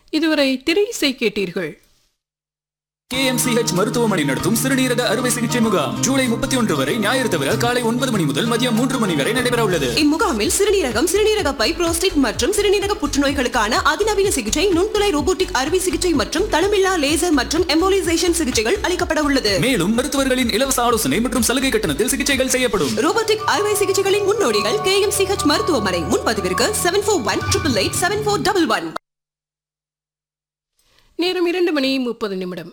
இதுவரை திரை இசை கேட்டீர்கள் கேஎம்சிஹெச் மருத்துவமனை நடத்தும் சிறுநீரக அறுவை சிகிச்சை முகாம் ஜூலை முப்பத்தி ஒன்று வரை ஞாயிறு தவிர காலை ஒன்பது மணி முதல் மதியம் மூன்று மணி வரை நடைபெற உள்ளது இம்முகாமில் சிறுநீரகம் சிறுநீரக பை புரோஸ்டேட் மற்றும் சிறுநீரக புற்றுநோய்களுக்கான அதிநவீன சிகிச்சை நுண்துளை ரோபோட்டிக் அறுவை சிகிச்சை மற்றும் தளமில்லா லேசர் மற்றும் எம்போலிசேஷன் சிகிச்சைகள் அளிக்கப்பட உள்ளது மேலும் மருத்துவர்களின் இலவச ஆலோசனை மற்றும் சலுகை கட்டணத்தில் சிகிச்சைகள் செய்யப்படும் ரோபோட்டிக் அறுவை சிகிச்சைகளின் முன்னோடிகள் கே எம் சிஹெச் மருத்துவமனை முன்பதிவிற்கு seven four one triple eight seven four double one நேரம் இரண்டு மணி முப்பது நிமிடம்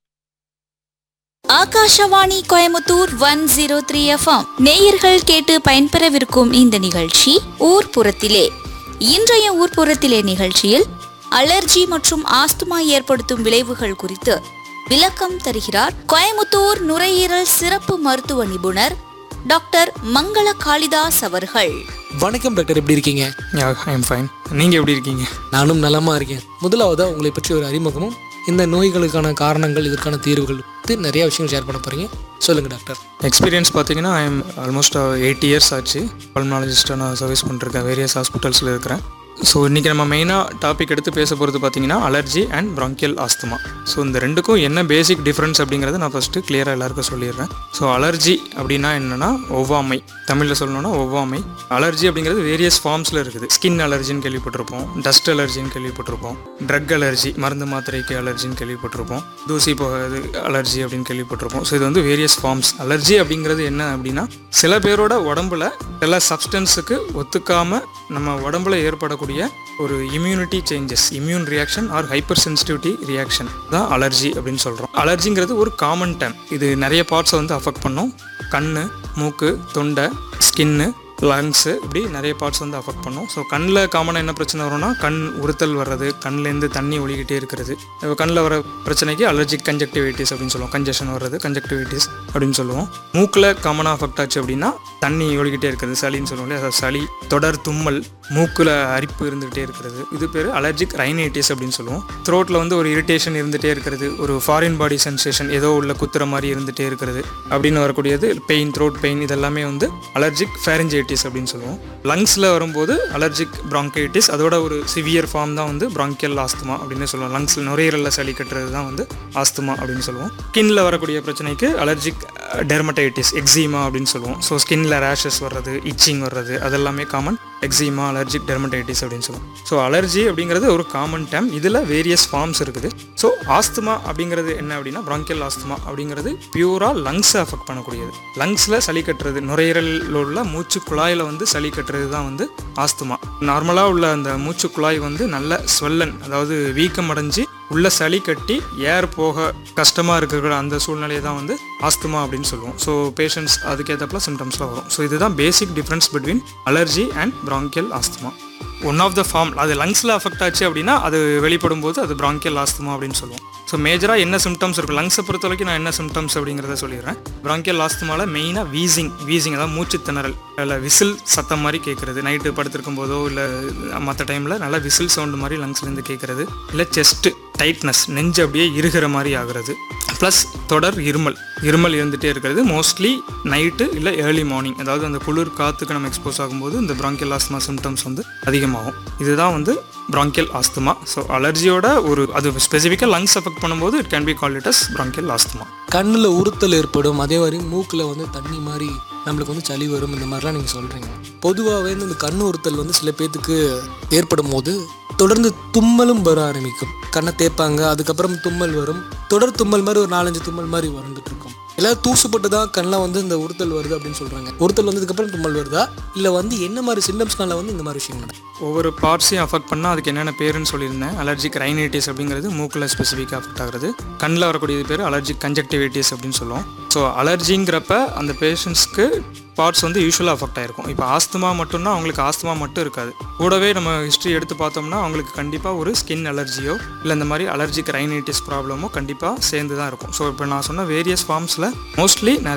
Akashvani Coimbatore one zero three FM நேயர்கள் கேட்டு பயன்பெறவிருக்கும் இந்த நிகழ்ச்சி ஊர்ப்புறத்திலே இன்றைய ஊர்ப்புறத்திலே நிகழ்ச்சியில் அலர்ஜி மற்றும் ஆஸ்துமா ஏற்படுத்தும் விளைவுகள் குறித்து விளக்கம் தருகிறார் கோயமுத்தூர் நுரையீரல் சிறப்பு மருத்துவ நிபுணர் டாக்டர் மங்கள காளிதாஸ் அவர்கள் வணக்கம் டாக்டர் எப்படி இருக்கீங்க ஐம் ஃபைன் நீங்கள் எப்படி இருக்கீங்க நானும் நலமா இருக்கேன் முதலாவதா உங்களை பற்றி ஒரு அறிமுகமும் இந்த நோய்களுக்கான காரணங்கள் இதற்கான தீர்வுகள் பற்றி நிறைய விஷயங்கள் ஷேர் பண்ண போறீங்க சொல்லுங்க டாக்டர் எக்ஸ்பீரியன்ஸ் பார்த்தீங்கன்னா ஐம் ஆல்மோஸ்ட் எயிட் இயர்ஸ் ஆச்சு பல்மாலஜிஸ்ட்டாக நான் சர்வீஸ் பண்ணிருக்கேன் வேரியஸ் ஹாஸ்பிட்டல்ஸில் இருக்கிறேன் ஸோ இன்றைக்கி நம்ம மெயினாக டாபிக் எடுத்து பேச போகிறது பார்த்தீங்கன்னா allergy and bronchial asthma so இந்த ரெண்டுக்கும் என்ன பேசிக் டிஃப்ரென்ஸ் அப்படிங்கிறத நான் ஃபஸ்ட்டு கிளியராக எல்லாருக்கும் சொல்லிடுறேன் ஸோ அலர்ஜி அப்படின்னா என்னென்னா ஒவ்வாமை தமிழில் சொல்லணும்னா ஒவ்வாமை அலர்ஜி அப்படிங்கிறது வேரியஸ் ஃபார்ம்ஸில் இருக்குது ஸ்கின் அலர்ஜின்னு கேள்விப்பட்டிருப்போம் டஸ்ட் அலர்ஜின்னு கேள்விப்பட்டிருப்போம் ட்ரக் அலர்ஜி மருந்து மாத்திரைக்கு அலர்ஜின்னு கேள்விப்பட்டிருப்போம் தூசி போகாது அலர்ஜி அப்படின்னு கேள்விப்பட்டிருப்போம் ஸோ இது வந்து வேரியஸ் ஃபார்ம்ஸ் அலர்ஜி அப்படிங்கிறது என்ன அப்படின்னா சில பேரோட உடம்புல சில சப்ஸ்டன்ஸுக்கு ஒத்துக்காம நம்ம உடம்புல ஏற்படக்கூடிய ஒரு immunity changes immune reaction or hyper sensitivity reaction தான் அலர்ஜி அப்படின்னு சொல்கிறோம் அலர்ஜிங்கிறது ஒரு காமன் டைம் இது நிறைய பார்ட்ஸை வந்து அஃபெக்ட் பண்ணும் கண் மூக்கு தொண்டை ஸ்கின்னு லங்ஸு இப்படி நிறைய பார்ட்ஸ் வந்து அஃபெக்ட் பண்ணும் ஸோ கண்ணில் காமனாக என்ன பிரச்சனை வரும்னா கண் உறுத்தல் வர்றது கண்லேருந்து தண்ணி ஒழிக்கிட்டே இருக்கிறது இப்போ கண்ணில் வர பிரச்சனைக்கு அலர்ஜிக் கன்ஜக்டிவைட்டிஸ் அப்படின்னு சொல்லுவோம் கன்ஜெஷன் வர்றது கன்ஜக்டிவைட்டிஸ் அப்படின்னு சொல்லுவோம் மூக்கில் காமனாக அஃபெக்ட் ஆச்சு அப்படின்னா தண்ணி ஒழிக்கிட்டே இருக்கிறது சளின்னு சொல்லுவோம் இல்லையா அதாவது சளி தொடர் தும்மல் மூக்கில் அரிப்பு இருந்துகிட்டே இருக்கிறது இது பேர் அலர்ஜிக் ரைனைட்டிஸ் அப்படின்னு சொல்லுவோம் த்ரோட்டில் வந்து ஒரு இரிட்டேஷன் இருந்துகிட்டே இருக்கிறது ஒரு ஃபாரின் பாடி சென்சேஷன் ஏதோ உள்ள குத்துற மாதிரி இருந்துகிட்டே இருக்கிறது அப்படின்னு வரக்கூடியது பெயின் த்ரோட் பெயின் இதெல்லாமே வந்து அலர்ஜிக் ஃபேரஞ்சைட்டிஸ் அப்படின்னு சொல்லுவோம் லங்ஸில் வரும்போது அலர்ஜிக் bronchitis அதோட ஒரு சிவியர் ஃபார்ம் தான் வந்து bronchial ஆஸ்துமா அப்படின்னு சொல்லுவோம் லங்ஸில் நுரையீரலில் சளி கட்டுறது தான் வந்து ஆஸ்துமா அப்படின்னு சொல்லுவோம் ஸ்கின்ல வரக்கூடிய பிரச்சனைக்கு அலர்ஜிக் டெர்மடைட்டிஸ் எக்ஸிமா அப்படின்னு சொல்லுவோம் ஸோ ஸ்கின்ல ரேஷஸ் வர்றது இச்சிங் வர்றது அதெல்லாமே காமன் எக்ஸிமா அலர்ஜிக் டெர்மடைட்டிஸ் அப்படின்னு சொல்லுவோம் ஸோ அலர்ஜி அப்படிங்கிறது ஒரு காமன் டேம் இதில் வேரியஸ் ஃபார்ம்ஸ் இருக்குது ஸோ ஆஸ்துமா அப்படிங்கிறது என்ன அப்படின்னா bronchial ஆஸ்துமா அப்படிங்கிறது பியூராக லங்ஸை அஃபெக்ட் பண்ணக்கூடியது லங்ஸில் சளி கட்டுறது நுரையீரலில் உள்ள மூச்சு குழாயில் வந்து சளி கட்டுறது தான் வந்து ஆஸ்துமா நார்மலாக உள்ள அந்த மூச்சு குழாய் வந்து நல்ல ஸ்வெல்லன் அதாவது வீக்கம் அடைஞ்சு உள்ள சளி கட்டி ஏர் போக கஷ்டமாக இருக்கிற அந்த சூழ்நிலையை தான் வந்து ஆஸ்துமா அப்படின்னு சொல்லுவோம் ஸோ பேஷண்ட்ஸ் அதுக்கேற்றப்பல சிம்டம்ஸ்லாம் வரும் ஸோ இதுதான் basic difference between allergy and bronchial asthma one of the form அது லங்ஸில் அஃபெக்ட் ஆச்சு அப்படின்னா அது வெளிப்படும் போது அது bronchial ஆஸ்துமா அப்படின்னு சொல்லுவோம் ஸோ மேஜராக என்ன சிம்டம்ஸ் இருக்கும் லங்ஸை பொறுத்த வரைக்கும் நான் என்ன சிம்டம்ஸ் அப்படிங்கிறத சொல்லிடுறேன் bronchial ஆஸ்துமாவில் மெயினாக வீசிங் வீசிங் அதாவது மூச்சு திணறல் இல்லை விசில் சத்தம் மாதிரி கேட்குறது நைட்டு படுத்திருக்கும் போதோ இல்லை மற்ற டைமில் நல்லா விசில் சவுண்டு மாதிரி லங்ஸ்லேருந்து கேட்குறது இல்லை செஸ்ட்டு டைட்னஸ் நெஞ்சு அப்படியே இருகிற மாதிரி ஆகுறது ப்ளஸ் தொடர் இருமல் இருமல் இருந்துகிட்டே இருக்கிறது மோஸ்ட்லி நைட்டு இல்லை ஏர்லி மார்னிங் அதாவது அந்த குளிர் காற்றுக்கு நம்ம எக்ஸ்போஸ் ஆகும்போது இந்த bronchial ஆஸ்துமா சிம்டம்ஸ் வந்து அதிகமாகும் இதுதான் வந்து bronchial ஆஸ்துமா ஸோ அலர்ஜியோட ஒரு அது ஸ்பெசிஃபிக்காக லங்ஸ் அஃபெக்ட் பண்ணும்போது it can be call it as bronchial asthma கண்ணில் உறுத்தல் ஏற்படும் அதே மாதிரி மூக்கில் வந்து தண்ணி மாதிரி நம்மளுக்கு வந்து சளி வரும் இந்த மாதிரிலாம் நீங்கள் சொல்கிறீங்க பொதுவாகவே இந்த கண் உறுத்தல் வந்து சில பேர்த்துக்கு ஏற்படும் போது தொடர்ந்து தும்மலும் வர ஆரம்பிக்கும் கண்ணை தேய்ப்பாங்க அதுக்கப்புறம் தும்மல் வரும் தொடர் தும்மல் மாதிரி ஒரு நாலஞ்சு தும்மல் மாதிரி வந்துட்டு இருக்கும் எல்லாம் தூசுப்பட்டு தான் கண்ணில் வந்து இந்த உறுத்தல் வருது அப்படின்னு சொல்கிறாங்க உறுத்தல் வந்ததுக்கப்புறம் தும்மல் வருதா இல்லை வந்து என்ன மாதிரி சிம்டம்ஸ்னால வந்து இந்த மாதிரி விஷயம் நடக்கும் ஒவ்வொரு பார்ட்ஸையும் அஃபெக்ட் பண்ணால் அதுக்கு என்னென்ன பேருன்னு சொல்லியிருந்தேன் அலர்ஜிக் ரைனைட்டிஸ் அப்படிங்கிறது மூக்கில் ஸ்பெசிஃபிக்காக அஃபெக்ட் ஆகுறது கண்ணில் வரக்கூடியது பேர் அலர்ஜிக் கன்ஜக்டிவிட்டிஸ் அப்படின்னு சொல்லுவோம் ஸோ அலர்ஜிங்கிறப்ப அந்த பேஷண்ட்ஸ்க்கு பார்ட்ஸ் வந்து யூஸ்வலாக அஃபெக்ட் ஆயிருக்கும் இப்போ ஆஸ்துமா மட்டும்னா அவங்களுக்கு ஆஸ்துமா மட்டும் இருக்காது கூடவே நம்ம ஹிஸ்ட்ரி எடுத்து பார்த்தோம்னா அவங்களுக்கு கண்டிப்பாக ஒரு ஸ்கின் அலர்ஜியோ இல்லை இந்த மாதிரி அலர்ஜிக் ரைனைட்டிஸ் ப்ராப்ளமோ கண்டிப்பாக சேர்ந்து தான் இருக்கும் ஸோ இப்போ நான் சொன்ன வேரியஸ் ஃபார்ம்ஸில் மோஸ்ட்லி நிறைய